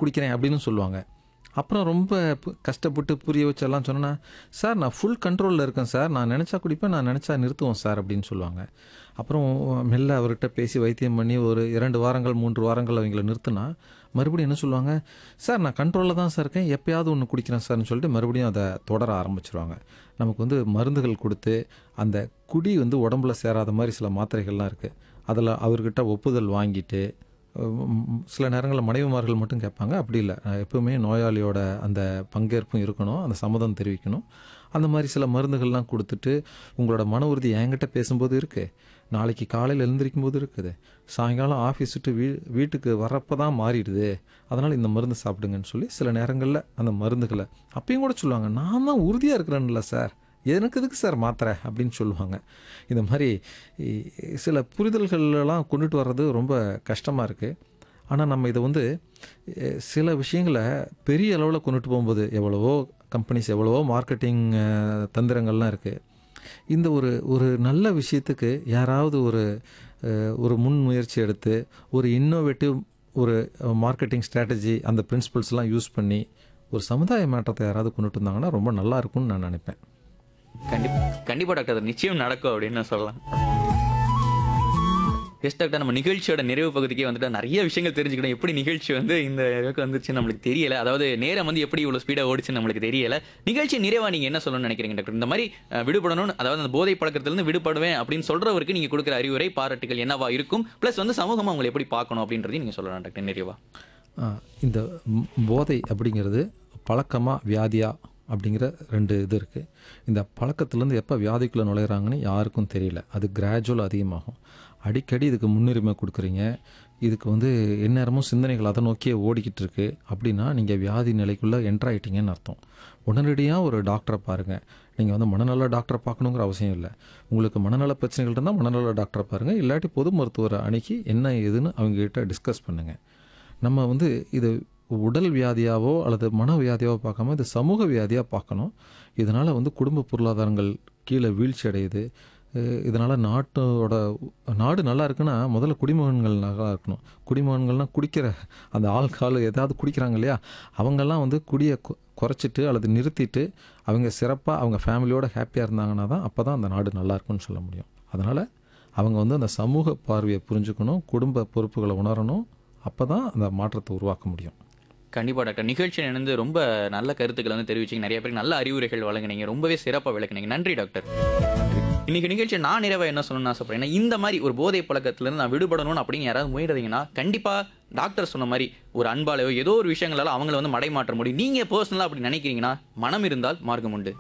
குடிக்கிறேன் அப்படின்னு சொல்லுவாங்க அப்புறம் ரொம்ப பு- கஷ்டப்பட்டு புரிய வச்செல்லாம் சொன்னேன்னா சார் நான் ஃபுல் கண்ட்ரோலில் இருக்கேன் சார் நான் நினச்சா குடிப்பேன் நான் நினச்சா நிறுத்துவோம் சார் அப்படின்னு சொல்லுவாங்க அப்புறம் மெல்ல அவர்கிட்ட பேசி வைத்தியம் பண்ணி ஒரு இரண்டு வாரங்கள் மூன்று வாரங்கள் அவங்கள நிறுத்தினா மறுபடியும் என்ன சொல்லுவாங்க சார் நான் கண்ட்ரோலில் தான் சார் இருக்கேன் எப்பயாவது ஒன்று குடிக்கிறேன் சார்னு சொல்லிட்டு மறுபடியும் அதை தொடர ஆரம்பிச்சிருவாங்க நமக்கு வந்து மருந்துகள் கொடுத்து அந்த குடி வந்து உடம்புல சேராத மாதிரி சில மாத்திரைகள்லாம் இருக்குது அதில் அவர்கிட்ட ஒப்புதல் வாங்கிட்டு உம், சில நேரங்களில் மனைவிமார்கள் மட்டும் கேட்பாங்க அப்படி இல்லை அஹ் எப்பவுமே நோயாளியோட அந்த பங்கேற்பும் இருக்கணும் அந்த சம்மதம் தெரிவிக்கணும் அந்த மாதிரி சில மருந்துகள்லாம் கொடுத்துட்டு உங்களோட மன உறுதி என்கிட்ட பேசும்போது இருக்குது நாளைக்கு காலையில் எழுந்திரிக்கும் போது இருக்குது சாயங்காலம் ஆஃபீஸ் விட்டு வீ வீட்டுக்கு வரப்போ தான் மாறிடுது அதனால் இந்த மருந்து சாப்பிடுங்கன்னு சொல்லி சில நேரங்களில் அந்த மருந்துகளை அப்பயும் கூட சொல்லுவாங்க நான் தான் உறுதியாக இருக்கிறேன்ல சார் எனக்கு எதுக்கு சார் மாத்திரை அப்படின்னு சொல்லுவாங்க இந்த மாதிரி இ- சில புரிதல்களெல்லாம் கொண்டுட்டு வர்றது ரொம்ப கஷ்டமாக இருக்குது ஆனால் நம்ம இதை வந்து எ, சில விஷயங்களை பெரிய அளவில் கொண்டுட்டு போகும்போது எவ்வளவோ கம்பெனிஸ் எவ்வளவோ மார்க்கெட்டிங் தந்திரங்கள்லாம் இருக்குது இந்த ஒரு ஒரு நல்ல விஷயத்துக்கு யாராவது ஒரு அஹ், ஒரு முன் முயற்சி எடுத்து ஒரு இன்னோவேட்டிவ் ஒரு மார்க்கெட்டிங் ஸ்ட்ராட்டஜி அந்த பிரின்சிபல்ஸ்லாம் யூஸ் பண்ணி ஒரு சமுதாய மாற்றத்தை யாராவது கொண்டுட்டு வந்தாங்கன்னா ரொம்ப நல்லா இருக்கும்னு நான் நினைப்பேன் கண்டிப்பா கண்டிப்பா டாக்டர் அது நிச்சயம் நடக்கும் அப்படின்னு நான் சொல்லலாம் எஸ் டாக்டர் நம்ம நிகழ்ச்சியோட நிறைவு பகுதிக்கே வந்துட்டு நிறைய விஷயங்கள் தெரிஞ்சுக்கணும் எப்படி நிகழ்ச்சி வந்து இந்த அளவுக்கு வந்துச்சு நம்மளுக்கு தெரியல அதாவது நேரம் வந்து எப்படி இவ்வளவு ஸ்பீடா ஓடிச்சு நம்மளுக்கு தெரியல நிகழ்ச்சி நிறைவா நீங்க என்ன சொல்லணும்னு நினைக்கிறீங்க டாக்டர் இந்த மாதிரி அஹ், விடுபடணும் அதாவது அந்த போதை பழக்கத்திலிருந்து விடுபடுவேன் அப்படின்னு சொல்றவருக்கு நீங்க கொடுக்குற அறிவுரை பாராட்டுகள் என்னவா இருக்கும் பிளஸ் வந்து சமூகமா உங்களை எப்படி பார்க்கணும் அப்படின்றதையும் நீங்க சொல்லலாம் டாக்டர் நிறைவா ஆ, இந்த ம்- போதை அப்படிங்கிறது பழக்கமா வியாதியா அப்படிங்கிற ரெண்டு இது இருக்குது இந்த பழக்கத்துலேருந்து எப்போ வியாதிக்குள்ளே நுழையிறாங்கன்னு யாருக்கும் தெரியல அது கிராஜுவல் அதிகமாகும் அடிக்கடி இதுக்கு முன்னுரிமை கொடுக்குறீங்க இதுக்கு வந்து எந்நேரமும் சிந்தனைகள் அதை நோக்கியே ஓடிக்கிட்டு இருக்கு அப்படின்னா நீங்கள் வியாதி நிலைக்குள்ளே என்ட்ரு ஆயிட்டீங்கன்னு அர்த்தம் உடனடியாக ஒரு டாக்டரை பாருங்கள் நீங்கள் வந்து மனநல டாக்டரை பார்க்கணுங்கிற அவசியம் இல்லை உங்களுக்கு மனநல பிரச்சனைகள் இருந்தால் மனநல டாக்டரை பாருங்கள் இல்லாட்டி பொது மருத்துவரை அணுகி என்ன ஏதுன்னு அவங்ககிட்ட டிஸ்கஸ் பண்ணுங்கள் நம்ம வந்து இது உடல் வியாதியாவோ அல்லது மன வியாதியாவோ பார்க்காம இது சமூக வியாதியாக பார்க்கணும் இதனால் வந்து குடும்ப பொருளாதாரங்கள் கீழே வீழ்ச்சி அடையுது அஹ் இதனால நாட்டோட நாடு நல்லா இருக்குன்னா முதல்ல குடிமகன்கள் நல்லா இருக்கணும் குடிமகன்கள்னால் குடிக்கிற அந்த ஆள்கால் ஏதாவது குடிக்கிறாங்க இல்லையா அவங்கெல்லாம் வந்து குடியை கு- குறைச்சிட்டு அல்லது நிறுத்திட்டு அவங்க சிறப்பாக அவங்க ஃபேமிலியோட ஹாப்பியாக இருந்தாங்கன்னா தான் அப்போ தான் அந்த நாடு நல்லா இருக்கும்னு சொல்ல முடியும் அதனால் அவங்க வந்து அந்த சமூக பார்வையை புரிஞ்சுக்கணும் குடும்ப பொறுப்புகளை உணரணும் அப்போ தான் அந்த மாற்றத்தை உருவாக்க முடியும் கண்டிப்பா டாக்டர் நிகழ்ச்சி இணைந்து ரொம்ப நல்ல கருத்துக்களை வந்து தெரிவிச்சீங்க நிறைய பேருக்கு நல்ல அறிவுரைகள் வழங்குனீங்க ரொம்பவே சிறப்பா விளக்குனீங்க நன்றி டாக்டர் இன்னைக்கு நிகழ்ச்சி நான் நிறைவா என்ன சொல்லணும்னு ஆசைப்படுறேன் இந்த மாதிரி ஒரு போதை பழக்கத்திலிருந்து நான் விடுபடணும் அப்படின்னு யாராவது முயறதீங்கன்னா கண்டிப்பா டாக்டர் சொன்ன மாதிரி ஒரு அன்பாலையோ ஏதோ ஒரு விஷயங்களால அவங்கள வந்து மடைமாற்ற முடியும் நீங்க பர்சனலா அப்படி நினைக்கிறீங்கன்னா மனம் இருந்தால் மார்க்கம் உண்டு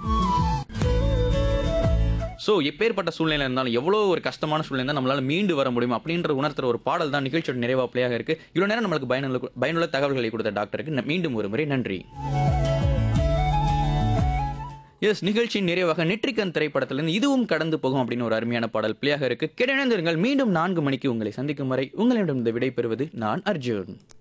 ஸோ எப்பேற்பட்ட சூழ்நிலை இருந்தாலும் எவ்வளோ ஒரு கஷ்டமான சூழ்நிலை இருந்தால் நம்மளால மீண்டு வர முடியும் அப்படின்ற உணர்த்துற ஒரு பாடல் தான் நிகழ்ச்சியோட நிறைவா பிள்ளையாக இருக்கு இவ்வளோ நேரம் நம்மளுக்கு பயனுள்ள பயனுள்ள தகவல்களை கொடுத்த டாக்டருக்கு ந- மீண்டும் ஒரு முறை நன்றி எஸ் நிகழ்ச்சியின் நிறைவாக நெற்றிக்கன் திரைப்படத்திலிருந்து இதுவும் கடந்து போகும் அப்படின்னு ஒரு அருமையான பாடல் பிள்ளையாக இருக்கு கிடைந்திருங்கள் மீண்டும் நான்கு மணிக்கு உங்களை சந்திக்கும் வரை உங்களிடம் விடை பெறுவது நான் அர்ஜுன்